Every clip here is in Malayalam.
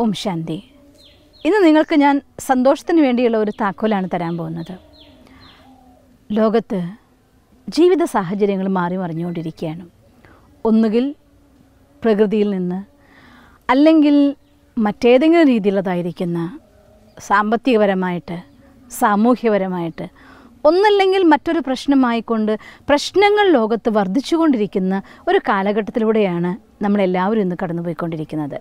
ഓം ശാന്തി ഇന്ന് നിങ്ങൾക്ക് ഞാൻ സന്തോഷത്തിന് വേണ്ടിയുള്ള ഒരു താക്കോലാണ് തരാൻ പോകുന്നത് ലോകത്ത് ജീവിത സാഹചര്യങ്ങൾ മാറി മറിഞ്ഞുകൊണ്ടിരിക്കുകയാണ് ഒന്നുകിൽ പ്രകൃതിയിൽ നിന്ന് അല്ലെങ്കിൽ മറ്റേതെങ്കിലും രീതിയിലുള്ളതായിരിക്കുന്ന സാമ്പത്തികപരമായിട്ട് സാമൂഹ്യപരമായിട്ട് ഒന്നല്ലെങ്കിൽ മറ്റൊരു പ്രശ്നമായിക്കൊണ്ട് പ്രശ്നങ്ങൾ ലോകത്ത് വർദ്ധിച്ചുകൊണ്ടിരിക്കുന്ന ഒരു കാലഘട്ടത്തിലൂടെയാണ് നമ്മളെല്ലാവരും ഇന്ന് കടന്നുപോയിക്കൊണ്ടിരിക്കുന്നത്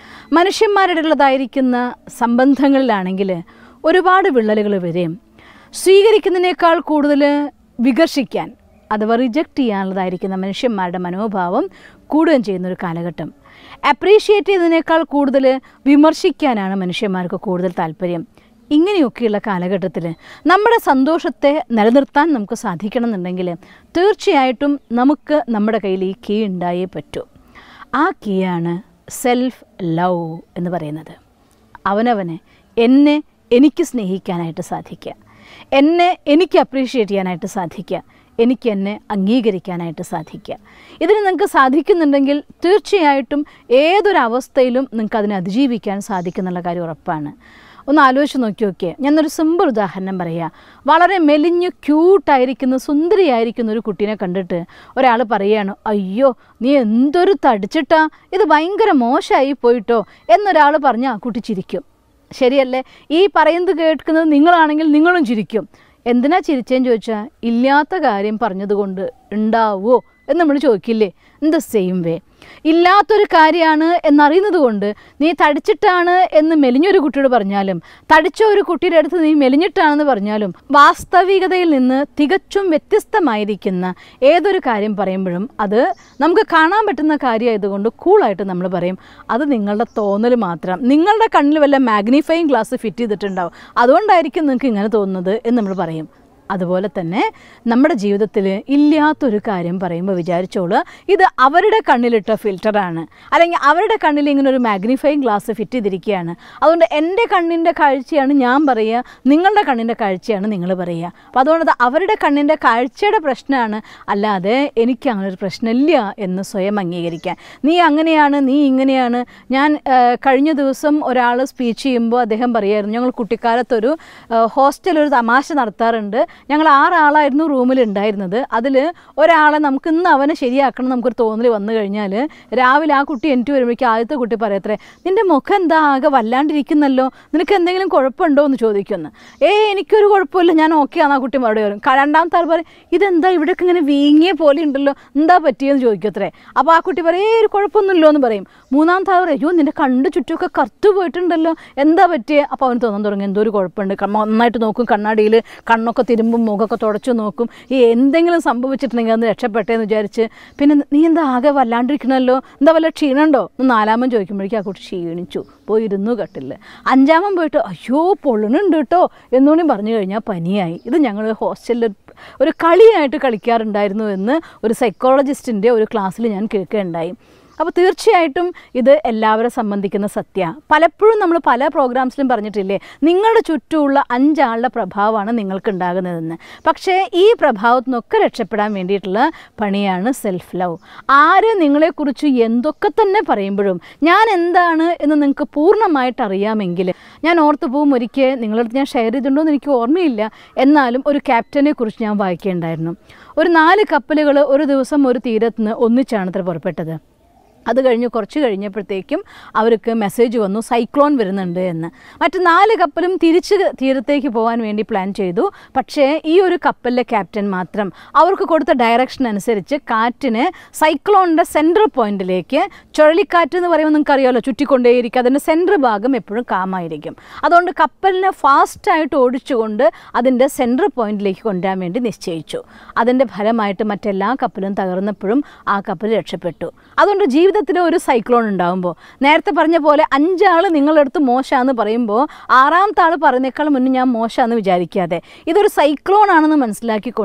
മനുഷ്യന്മാരുടേതായിരിക്കുന്ന സംബന്ധങ്ങളിലാണെങ്കിൽ ഒരുപാട് വിള്ളലുകൾ വരെയും സ്വീകരിക്കുന്നതിനേക്കാൾ കൂടുതൽ വികർഷിക്കാൻ അഥവാ റിജക്റ്റ് ചെയ്യാനുള്ളതായിരിക്കുന്ന മനുഷ്യന്മാരുടെ മനോഭാവം കൂടുകയും ചെയ്യുന്ന ഒരു കാലഘട്ടം അപ്രീഷിയേറ്റ് ചെയ്യുന്നതിനേക്കാൾ കൂടുതൽ വിമർശിക്കാനാണ് മനുഷ്യന്മാർക്ക് കൂടുതൽ താല്പര്യം ഇങ്ങനെയൊക്കെയുള്ള കാലഘട്ടത്തിൽ നമ്മുടെ സന്തോഷത്തെ നിലനിർത്താൻ നമുക്ക് സാധിക്കണം എന്നുണ്ടെങ്കിൽ തീർച്ചയായിട്ടും നമുക്ക് നമ്മുടെ കയ്യിൽ ഈ കീ ഉണ്ടായേ പറ്റൂ ആ കീയാണ് സെൽഫ് ലവ് എന്ന് പറയുന്നത് അവനവനെ എന്നെ എനിക്ക് സ്നേഹിക്കാനായിട്ട് സാധിക്കുക എന്നെ എനിക്ക് അപ്രീഷിയേറ്റ് ചെയ്യാനായിട്ട് സാധിക്കുക എനിക്ക് എന്നെ അംഗീകരിക്കാനായിട്ട് സാധിക്കുക ഇതിന് നിങ്ങൾക്ക് സാധിക്കുന്നുണ്ടെങ്കിൽ തീർച്ചയായിട്ടും ഏതൊരവസ്ഥയിലും നിങ്ങൾക്ക് അതിനെ അതിജീവിക്കാൻ സാധിക്കുന്നുള്ള കാര്യം ഉറപ്പാണ് ഒന്ന് ആലോചിച്ച് നോക്കി നോക്കിയേ ഞാനൊരു സിമ്പിൾ ഉദാഹരണം പറയാം വളരെ മെലിഞ്ഞ് ക്യൂട്ടായിരിക്കുന്ന സുന്ദരിയായിരിക്കുന്ന ഒരു കുട്ടീനെ കണ്ടിട്ട് ഒരാൾ പറയുകയാണ് അയ്യോ നീ എന്തൊരു തടിച്ചിട്ടാ ഇത് ഭയങ്കര മോശമായി പോയിട്ടോ എന്നൊരാൾ പറഞ്ഞാൽ ആ കുട്ടി ചിരിക്കും ശരിയല്ലേ ഈ പറയുന്നത് കേൾക്കുന്നത് നിങ്ങളാണെങ്കിൽ നിങ്ങളും ചിരിക്കും എന്തിനാ ചിരിച്ചേന്ന് ചോദിച്ചാൽ ഇല്ലാത്ത കാര്യം പറഞ്ഞതുകൊണ്ട് ഉണ്ടാവുമോ എന്ന് നമ്മൾ ചോദിക്കില്ലേ എന്ത് സെയിം വേ ഇല്ലാത്തൊരു കാര്യമാണ് എന്നറിയുന്നത് കൊണ്ട് നീ തടിച്ചിട്ടാണ് എന്ന് മെലിഞ്ഞൊരു കുട്ടിയോട് പറഞ്ഞാലും തടിച്ച ഒരു കുട്ടിയുടെ അടുത്ത് നീ മെലിഞ്ഞിട്ടാണെന്ന് പറഞ്ഞാലും വാസ്തവികതയിൽ നിന്ന് തികച്ചും വ്യത്യസ്തമായിരിക്കുന്ന ഏതൊരു കാര്യം പറയുമ്പോഴും അത് നമുക്ക് കാണാൻ പറ്റുന്ന കാര്യമായതുകൊണ്ട് കൂളായിട്ട് നമ്മൾ പറയും അത് നിങ്ങളുടെ തോന്നൽ മാത്രം നിങ്ങളുടെ കണ്ണിൽ വല്ല മാഗ്നിഫൈങ് ഗ്ലാസ് ഫിറ്റ് ചെയ്തിട്ടുണ്ടാവും അതുകൊണ്ടായിരിക്കും നിങ്ങൾക്ക് ഇങ്ങനെ തോന്നുന്നത് എന്ന് നമ്മൾ പറയും അതുപോലെ തന്നെ നമ്മുടെ ജീവിതത്തിൽ ഇല്ലാത്തൊരു കാര്യം പറയുമ്പോൾ വിചാരിച്ചോളൂ ഇത് അവരുടെ കണ്ണിലിട്ട ഫിൽറ്ററാണ് അല്ലെങ്കിൽ അവരുടെ കണ്ണിൽ ഇങ്ങനെ ഒരു മാഗ്നിഫൈങ് ഗ്ലാസ് ഫിറ്റ് ചെയ്തിരിക്കുകയാണ് അതുകൊണ്ട് എൻ്റെ കണ്ണിൻ്റെ കാഴ്ചയാണ് ഞാൻ പറയുക നിങ്ങളുടെ കണ്ണിൻ്റെ കാഴ്ചയാണ് നിങ്ങൾ പറയുക അപ്പോൾ അതുകൊണ്ട് അത് അവരുടെ കണ്ണിൻ്റെ കാഴ്ചയുടെ പ്രശ്നമാണ് അല്ലാതെ എനിക്ക് അങ്ങനെ ഒരു പ്രശ്നമില്ല എന്ന് സ്വയം അംഗീകരിക്കാൻ നീ അങ്ങനെയാണ് നീ ഇങ്ങനെയാണ് ഞാൻ ആ, കഴിഞ്ഞ ദിവസം ഒരാൾ സ്പീച്ച് ചെയ്യുമ്പോൾ അദ്ദേഹം പറയുമായിരുന്നു ഞങ്ങൾ കുട്ടിക്കാലത്തൊരു ഹോസ്റ്റൽ ഒരു തമാശ നടത്താറുണ്ട് ഞങ്ങൾ ആറാളായിരുന്നു റൂമിൽ ഉണ്ടായിരുന്നത് അതിൽ ഒരാളെ നമുക്ക് ഇന്ന് അവനെ ശരിയാക്കണം എന്ന് നമുക്കൊരു തോന്നൽ വന്നു കഴിഞ്ഞാൽ രാവിലെ ആ കുട്ടി എനിക്ക് വരുമ്പോഴേക്കും ആദ്യത്തെ കുട്ടി പറയത്രേ നിൻ്റെ മുഖം എന്താ ആകെ വല്ലാണ്ടിരിക്കുന്നല്ലോ നിനക്ക് എന്തെങ്കിലും കുഴപ്പമുണ്ടോ എന്ന് ചോദിക്കുന്നു ഏ എനിക്കൊരു കുഴപ്പമില്ല ഞാൻ ഓക്കെ ആണ് ആ കുട്ടി മറുപടി വരും ക- രണ്ടാമത്തെ ആൾ പറയും ഇതെന്താ ഇവിടെയൊക്കെ ഇങ്ങനെ വീങ്ങിയ പോലെ ഉണ്ടല്ലോ എന്താ പറ്റിയെന്ന് ചോദിക്കത്രേ അപ്പോൾ ആ കുട്ടി പറയും ഏ ഒരു കുഴപ്പമൊന്നുമില്ലോ എന്ന് പറയും മൂന്നാമത്തെ ആൾ പറയും അയ്യോ നിൻ്റെ കണ്ട് ചുറ്റുമൊക്കെ കറുത്തു പോയിട്ടുണ്ടല്ലോ എന്താ പറ്റിയേ അപ്പോൾ അവന് തോന്നാൻ തുടങ്ങി എന്തോ ഒരു കുഴപ്പമുണ്ട് കണ്ണ നന്നായിട്ട് നോക്കും കണ്ണാടിയിൽ കണ്ണൊക്കെ തിരുമ്പും മുഖമൊക്കെ തുടച്ചു നോക്കും ഈ എന്തെങ്കിലും സംഭവിച്ചിട്ടുണ്ടെങ്കിൽ അന്ന് രക്ഷപ്പെട്ടേന്ന് വിചാരിച്ച് പിന്നെ നീ എന്താ ആകെ വല്ലാണ്ടിരിക്കണമല്ലോ എന്താ വല്ല ക്ഷീണമുണ്ടോ എന്ന് നാലാമൻ ചോദിക്കുമ്പോഴേക്കും ആ കുട്ടി ക്ഷീണിച്ചു പോയി ഇരുന്നു കട്ടില്ല അഞ്ചാമൻ പോയിട്ട് അയ്യോ പൊള്ളണുണ്ട് കേട്ടോ എന്നുകൂടി പറഞ്ഞു കഴിഞ്ഞാൽ പനിയായി ഇത് ഞങ്ങൾ ഹോസ്റ്റലിൽ ഒരു കളിയായിട്ട് കളിക്കാറുണ്ടായിരുന്നു എന്ന് ഒരു സൈക്കോളജിസ്റ്റിൻ്റെ ഒരു ക്ലാസ്സിൽ ഞാൻ കേൾക്കുകയുണ്ടായി അപ്പോൾ തീർച്ചയായിട്ടും ഇത് എല്ലാവരെ സംബന്ധിക്കുന്ന സത്യ പലപ്പോഴും നമ്മൾ പല പ്രോഗ്രാംസിലും പറഞ്ഞിട്ടില്ലേ നിങ്ങളുടെ ചുറ്റുമുള്ള അഞ്ചാളുടെ പ്രഭാവമാണ് നിങ്ങൾക്ക് ഉണ്ടാകുന്നതെന്ന് പക്ഷേ ഈ പ്രഭാവത്തിൽ നിന്നൊക്കെ രക്ഷപ്പെടാൻ വേണ്ടിയിട്ടുള്ള പണിയാണ് സെൽഫ് ലവ് ആര് നിങ്ങളെക്കുറിച്ച് എന്തൊക്കെ തന്നെ പറയുമ്പോഴും ഞാൻ എന്താണ് എന്ന് നിങ്ങൾക്ക് പൂർണ്ണമായിട്ട് അറിയാമെങ്കിൽ ഞാൻ ഓർത്ത് പോകും ഒരിക്കൽ നിങ്ങളുടെ അടുത്ത് ഞാൻ ഷെയർ ചെയ്തിട്ടുണ്ടോ എന്ന് എനിക്ക് ഓർമ്മയില്ല എന്നാലും ഒരു ക്യാപ്റ്റനെ കുറിച്ച് ഞാൻ വായിക്കുകയുണ്ടായിരുന്നു ഒരു നാല് കപ്പലുകൾ ഒരു ദിവസം ഒരു തീരത്ത് നിന്ന് ഒന്നിച്ചാണ് അത്ര പുറപ്പെട്ടത് അത് കഴിഞ്ഞ് കുറച്ച് കഴിഞ്ഞപ്പോഴത്തേക്കും അവർക്ക് മെസ്സേജ് വന്നു സൈക്ലോൺ വരുന്നുണ്ട് എന്ന് മറ്റ് നാല് കപ്പലും തിരിച്ച് തീരത്തേക്ക് പോകാൻ വേണ്ടി പ്ലാൻ ചെയ്തു പക്ഷേ ഈ ഒരു കപ്പലിലെ ക്യാപ്റ്റൻ മാത്രം അവർക്ക് കൊടുത്ത ഡയറക്ഷൻ അനുസരിച്ച് കാറ്റിന് സൈക്ലോണിൻ്റെ സെൻട്രൽ പോയിന്റിലേക്ക് ചുഴലിക്കാറ്റ് എന്ന് പറയുമ്പോൾ നിങ്ങൾക്ക് അറിയാമല്ലോ ചുറ്റിക്കൊണ്ടേയിരിക്കും അതിൻ്റെ സെൻട്രൽ ഭാഗം എപ്പോഴും കാമായിരിക്കും അതുകൊണ്ട് കപ്പലിനെ ഫാസ്റ്റായിട്ട് ഓടിച്ചുകൊണ്ട് അതിൻ്റെ സെൻട്രൽ പോയിന്റിലേക്ക് കൊണ്ടുവരാൻ വേണ്ടി നിശ്ചയിച്ചു അതിൻ്റെ ഫലമായിട്ട് മറ്റെല്ലാ കപ്പലും തകർന്നപ്പോഴും ആ കപ്പൽ രക്ഷപ്പെട്ടു അതുകൊണ്ട് ജീവിതത്തിൽ ഒരു സൈക്ലോൺ ഉണ്ടാകുമ്പോൾ നേരത്തെ പറഞ്ഞ പോലെ അഞ്ചാൾ നിങ്ങളുടെ അടുത്ത് മോശമാണെന്ന് പറയുമ്പോൾ ആറാമത്തെ ആൾ പറയുന്നേക്കാൾ മുന്നേ ഞാൻ മോശമാണെന്ന് വിചാരിക്കാതെ ഇതൊരു സൈക്ലോൺ ആണെന്ന് മനസ്സിലാക്കിക്കൊണ്ട്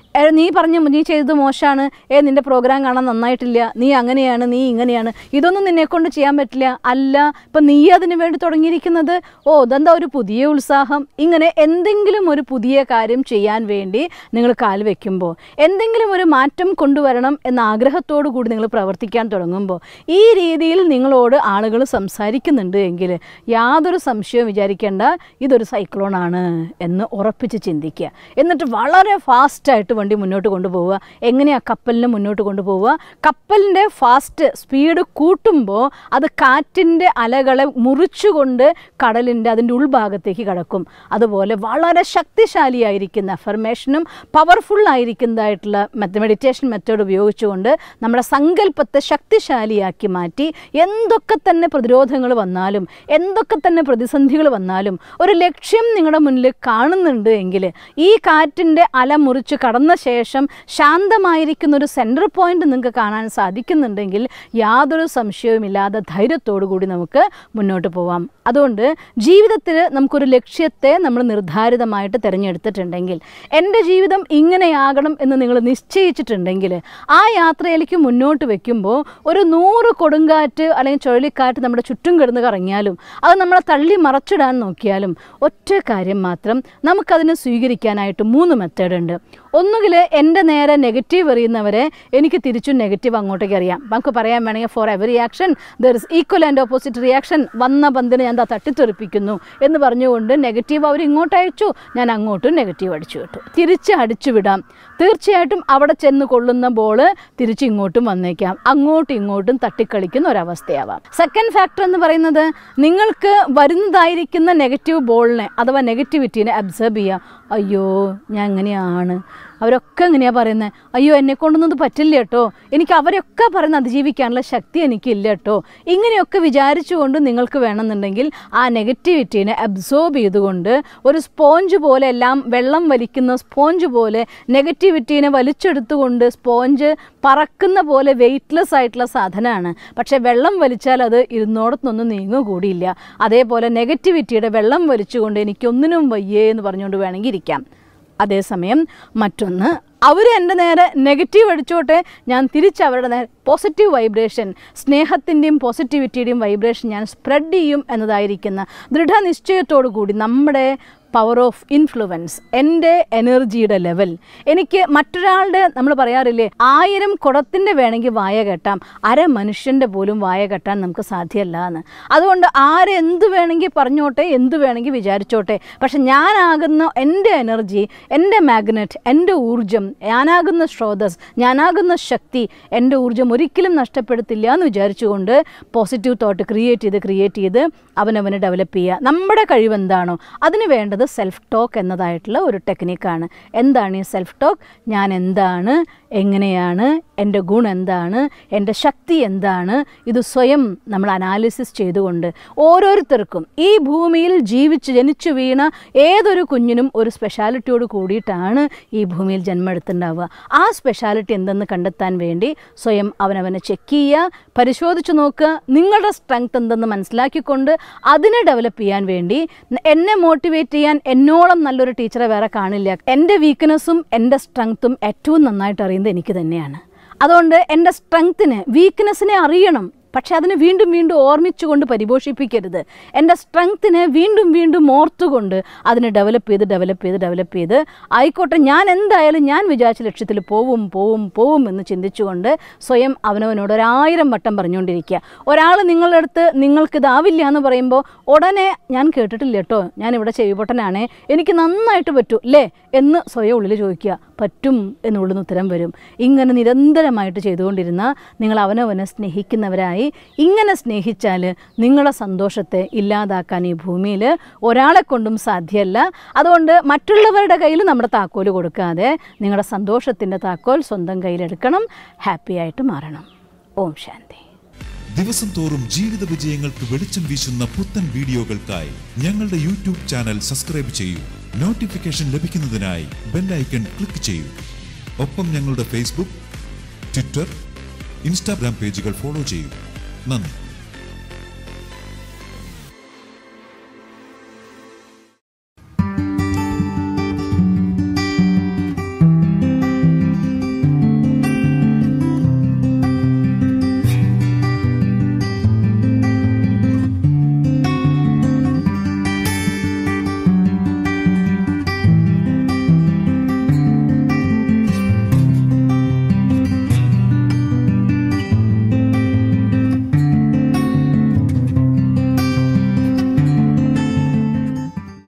"ഏ, നീ പറഞ്ഞ നീ ചെയ്തത് മോശമാണ് ഏ നിന്റെ പ്രോഗ്രാം കാണാൻ നന്നായിട്ടില്ല നീ അങ്ങനെയാണ് നീ ഇങ്ങനെയാണ് ഇതൊന്നും നിന്നെ കൊണ്ട് ചെയ്യാൻ പറ്റില്ല അല്ല ഇപ്പം നീ അതിന് വേണ്ടി തുടങ്ങിയിരിക്കുന്നത് ഓ ഇതെന്താ ഒരു പുതിയ ഉത്സാഹം ഇങ്ങനെ എന്തെങ്കിലും ഒരു പുതിയ കാര്യം ചെയ്യാൻ വേണ്ടി നിങ്ങൾ കാൽ വെക്കുമ്പോൾ എന്തെങ്കിലും ഒരു മാറ്റം കൊണ്ടുവരണം എന്ന ആഗ്രഹത്തോടു കൂടി നിങ്ങൾ പ്രവർത്തിക്കാൻ തുടങ്ങുമ്പോൾ ഈ രീതിയിൽ നിങ്ങളോട് ആളുകൾ സംസാരിക്കുന്നുണ്ട് എങ്കിൽ യാതൊരു സംശയവും വിചാരിക്കേണ്ട ഇതൊരു സൈക്ലോണാണ് എന്ന് ഉറപ്പിച്ച് ചിന്തിക്കുക എന്നിട്ട് വളരെ ഫാസ്റ്റായിട്ട് വണ്ടി മുന്നോട്ട് കൊണ്ടുപോവുക എങ്ങനെയാണ് കപ്പലിനെ മുന്നോട്ട് കൊണ്ടുപോവുക കപ്പലിൻ്റെ ഫാസ്റ്റ് സ്പീഡ് കൂട്ടുമ്പോൾ അത് കാറ്റിൻ്റെ അലകളെ മുറിച്ചുകൊണ്ട് കടലിൻ്റെ അതിൻ്റെ ഉൾഭാഗത്തേക്ക് കടക്കും അതുപോലെ വളരെ ശക്തിശാലിയായിരിക്കുന്ന അഫർമേഷനും പവർഫുൾ ആയിരിക്കുന്നതായിട്ടുള്ള മെത്ത മെഡിറ്റേഷൻ മെത്തേഡ് ഉപയോഗിച്ചുകൊണ്ട് നമ്മുടെ സങ്കല്പത്തെ ശക്തിശാലിയാക്കി മാറ്റി എന്തൊക്കെ തന്നെ പ്രതിരോധങ്ങൾ വന്നാലും എന്തൊക്കെ തന്നെ പ്രതിസന്ധികൾ വന്നാലും ഒരു ലക്ഷ്യം നിങ്ങളുടെ മുന്നിൽ കാണുന്നുണ്ട് എങ്കിൽ ഈ കാറ്റിൻ്റെ അല മുറിച്ച് കടന്ന ശേഷം ശാന്തമായിരിക്കുന്ന ഒരു സെൻറ്റർ പോയിന്റ് നിങ്ങൾക്ക് കാണാൻ സാധിക്കുന്നുണ്ടെങ്കിൽ യാതൊരു സംശയവുമില്ലാതെ ധൈര്യത്തോടു കൂടി നമുക്ക് മുന്നോട്ട് പോവാം അതുകൊണ്ട് ജീവിതത്തിൽ നമുക്കൊരു ലക്ഷ്യത്തെ നമ്മൾ നിർദ്ധാരിതമായിട്ട് തിരഞ്ഞെടുത്തിട്ടുണ്ടെങ്കിൽ എൻ്റെ ജീവിതം ഇങ്ങനെയാകണം എന്ന് നിങ്ങൾ നിശ്ചയിച്ചിട്ടുണ്ടെങ്കിൽ ആ യാത്രയിലേക്ക് മുന്നോട്ട് വെക്കുമ്പോൾ ഒരു നൂറ് കൊടുങ്കാറ്റ് അല്ലെങ്കിൽ ചുഴലിക്കാറ്റ് നമ്മുടെ ചുറ്റും കിടന്ന് കറങ്ങിയാലും അത് നമ്മളെ തള്ളി മറച്ചിടാൻ നോക്കിയാലും ഒറ്റ കാര്യം മാത്രം നമുക്കതിനെ സ്വീകരിക്കാനായിട്ട് മൂന്ന് മെത്തേഡ് ഉണ്ട് ഒന്നുകിൽ എൻ്റെ നേരെ നെഗറ്റീവ് എറിയുന്നവരെ എനിക്ക് തിരിച്ചും നെഗറ്റീവ് അങ്ങോട്ടേക്ക് അറിയാം നമുക്ക് പറയാൻ വേണമെങ്കിൽ for every action there is equal and opposite reaction വന്ന പന്തിന് ഞാൻ ദാ തട്ടിത്തെറിപ്പിക്കുന്നു എന്ന് പറഞ്ഞുകൊണ്ട് നെഗറ്റീവ് അവർ ഇങ്ങോട്ട് അയച്ചു ഞാൻ അങ്ങോട്ടും നെഗറ്റീവ് അടിച്ചു വിട്ടു തിരിച്ച് അടിച്ചു വിടാം തീർച്ചയായിട്ടും അവിടെ ചെന്ന് കൊള്ളുന്ന ബോൾ തിരിച്ച് ഇങ്ങോട്ടും വന്നേക്കാം അങ്ങോട്ടും ഇങ്ങോട്ടും തട്ടിക്കളിക്കുന്ന ഒരവസ്ഥയാവാം സെക്കൻഡ് ഫാക്ടർ എന്ന് പറയുന്നത് നിങ്ങൾക്ക് വരുന്നതായിരിക്കുന്ന നെഗറ്റീവ് ബോളിനെ അഥവാ നെഗറ്റിവിറ്റീനെ അബ്സർവ് ചെയ്യാം അയ്യോ ഞാൻ എങ്ങനെയാണ് അവരൊക്കെ എങ്ങനെയാണ് പറയുന്നത് അയ്യോ എന്നെ കൊണ്ടൊന്നും ഇത് പറ്റില്ല കേട്ടോ എനിക്ക് അവരൊക്കെ പറയുന്ന അതിജീവിക്കാനുള്ള ശക്തി എനിക്കില്ല കേട്ടോ ഇങ്ങനെയൊക്കെ വിചാരിച്ചുകൊണ്ട് നിങ്ങൾക്ക് വേണമെന്നുണ്ടെങ്കിൽ ആ നെഗറ്റിവിറ്റീനെ അബ്സോർബ് ചെയ്തുകൊണ്ട് ഒരു സ്പോഞ്ച് പോലെ എല്ലാം വെള്ളം വലിക്കുന്ന സ്പോഞ്ച് പോലെ നെഗറ്റിവിറ്റീനെ വലിച്ചെടുത്തുകൊണ്ട് സ്പോഞ്ച് പറക്കുന്ന പോലെ വെയ്റ്റ്ലെസ് ആയിട്ടുള്ള സാധനമാണ് പക്ഷേ വെള്ളം വലിച്ചാൽ അത് ഇരുന്നോടത്തൊന്നും നീങ്ങുക കൂടിയില്ല അതേപോലെ നെഗറ്റിവിറ്റിയുടെ വെള്ളം വലിച്ചുകൊണ്ട് എനിക്കൊന്നിനും വയ്യേ എന്ന് പറഞ്ഞുകൊണ്ട് വേണമെങ്കിൽ ഇരിക്കാം അതേസമയം മറ്റൊന്ന് അവർ എൻ്റെ നേരെ നെഗറ്റീവ് അടിച്ചോട്ടെ ഞാൻ തിരിച്ച് അവരുടെ നേരെ പോസിറ്റീവ് വൈബ്രേഷൻ സ്നേഹത്തിൻ്റെയും പോസിറ്റിവിറ്റിയുടെയും വൈബ്രേഷൻ ഞാൻ സ്പ്രെഡ് ചെയ്യും എന്നതായിരിക്കുന്ന ദൃഢനിശ്ചയത്തോടു കൂടി നമ്മുടെ പവർ ഓഫ് ഇൻഫ്ലുവൻസ് എൻ്റെ എനർജിയുടെ ലെവൽ എനിക്ക് മറ്റൊരാളുടെ നമ്മൾ പറയാറില്ലേ ആയിരം കുടത്തിൻ്റെ വേണമെങ്കിൽ വായ കെട്ടാം അര മനുഷ്യൻ്റെ പോലും വായ കെട്ടാൻ നമുക്ക് സാധ്യമല്ല എന്ന് അതുകൊണ്ട് ആരെന്ത് വേണമെങ്കിൽ പറഞ്ഞോട്ടെ എന്ത് വേണമെങ്കിൽ വിചാരിച്ചോട്ടെ പക്ഷെ ഞാനാകുന്ന എൻ്റെ എനർജി എൻ്റെ മാഗ്നറ്റ് എൻ്റെ ഊർജം ഞാനാകുന്ന സ്രോതസ് ഞാനാകുന്ന ശക്തി എൻ്റെ ഊർജം ഒരിക്കലും നഷ്ടപ്പെടുത്തില്ല എന്ന് വിചാരിച്ചുകൊണ്ട് പോസിറ്റീവ് തോട്ട് ക്രിയേറ്റ് ചെയ്ത് ക്രിയേറ്റ് ചെയ്ത് അവനവനെ ഡെവലപ്പ് ചെയ്യുക നമ്മുടെ കഴിവെന്താണോ അതിന് വേണ്ടത് സെൽഫ് ടോക്ക് എന്നതായിട്ടുള്ള ഒരു ടെക്നിക്കാണ് എന്താണ് ഈ സെൽഫ് ടോക്ക് ഞാൻ എന്താണ് എങ്ങനെയാണ് എൻ്റെ ഗുണം എന്താണ് എൻ്റെ ശക്തി എന്താണ് ഇത് സ്വയം നമ്മൾ അനാലിസിസ് ചെയ്തുകൊണ്ട് ഓരോരുത്തർക്കും ഈ ഭൂമിയിൽ ജീവിച്ച് ജനിച്ചു വീണ ഏതൊരു കുഞ്ഞിനും ഒരു സ്പെഷ്യാലിറ്റിയോട് കൂടിയിട്ടാണ് ഈ ഭൂമിയിൽ ജന്മെടുത്തുണ്ടാവുക ആ സ്പെഷ്യാലിറ്റി എന്തെന്ന് കണ്ടെത്താൻ വേണ്ടി സ്വയം അവനവനെ ചെക്ക് ചെയ്യുക പരിശോധിച്ച് നോക്കുക നിങ്ങളുടെ സ്ട്രെങ്ത് എന്തെന്ന് മനസ്സിലാക്കിക്കൊണ്ട് അതിനെ ഡെവലപ്പ് ചെയ്യാൻ വേണ്ടി എന്നെ മോട്ടിവേറ്റ് ചെയ്യാൻ എന്നോളം നല്ലൊരു ടീച്ചറെ വേറെ കാണില്ല എൻ്റെ വീക്ക്നെസ്സും എൻ്റെ സ്ട്രെങ്ത്തും ഏറ്റവും നന്നായിട്ട് അറിയുന്നത് എനിക്ക് തന്നെയാണ് അതുകൊണ്ട് എൻ്റെ സ്ട്രെങ്ത്തിന് വീക്ക്നെസ്സിനെ അറിയണം പക്ഷെ അതിനെ വീണ്ടും വീണ്ടും ഓർമ്മിച്ചുകൊണ്ട് പരിപോഷിപ്പിക്കരുത് എൻ്റെ സ്ട്രെങ്ത്തിനെ വീണ്ടും വീണ്ടും ഓർത്തുകൊണ്ട് അതിനെ ഡെവലപ്പ് ചെയ്ത് ഡെവലപ്പ് ചെയ്ത് ഡെവലപ്പ് ചെയ്ത് ആയിക്കോട്ടെ ഞാൻ എന്തായാലും ഞാൻ വിചാരിച്ച ലക്ഷ്യത്തിൽ പോവും പോവും പോവും എന്ന് ചിന്തിച്ചുകൊണ്ട് സ്വയം അവനവനോട് ഒരായിരം വട്ടം പറഞ്ഞുകൊണ്ടിരിക്കുക ഒരാൾ നിങ്ങളുടെ അടുത്ത് നിങ്ങൾക്കിതാവില്ല എന്ന് പറയുമ്പോൾ ഉടനെ ഞാൻ കേട്ടിട്ടില്ല കേട്ടോ ഞാൻ ഇവിടെ ചെവിപൊട്ടനാണേ എനിക്ക് നന്നായിട്ട് പറ്റൂ അല്ലേ എന്ന് സ്വയം ഉള്ളിൽ ചോദിക്കുക പറ്റും എന്നുള്ളിൽ നിന്ന് ഉത്തരം വരും ഇങ്ങനെ നിരന്തരമായിട്ട് ചെയ്തുകൊണ്ടിരുന്ന നിങ്ങൾ അവനവനെ സ്നേഹിക്കുന്നവരായി ഇങ്ങനെ സ്നേഹിച്ചാൽ നിങ്ങളുടെ സന്തോഷത്തെ ഇല്ലാതാക്കാൻ ഈ ഭൂമിയിൽ ഒരാളെ കൊണ്ടും സാധ്യമല്ല അതുകൊണ്ട് മറ്റുള്ളവരുടെ കയ്യിൽ നമ്മുടെ താക്കോൽ കൊടുക്കാതെ നിങ്ങളുടെ സന്തോഷത്തിൻ്റെ താക്കോൽ സ്വന്തം കയ്യിലെടുക്കണം ഹാപ്പി ആയിട്ട് മാറണം ഓം ശാന്തി ദിവസം തോറും ജീവിത വിജയങ്ങൾക്ക് വെളിച്ചം വീശുന്ന പുത്തൻ വീഡിയോകൾക്കായി ഞങ്ങളുടെ യൂട്യൂബ് ചാനൽ സബ്സ്ക്രൈബ് ചെയ്യൂ നോട്ടിഫിക്കേഷൻ ലഭിക്കുന്നതിനായി ബെല്ലൈക്കൺ ക്ലിക്ക് ചെയ്യൂ ഒപ്പം ഞങ്ങളുടെ ഫേസ്ബുക്ക് ട്വിറ്റർ ഇൻസ്റ്റാഗ്രാം പേജുകൾ ഫോളോ ചെയ്യൂ നന്ദി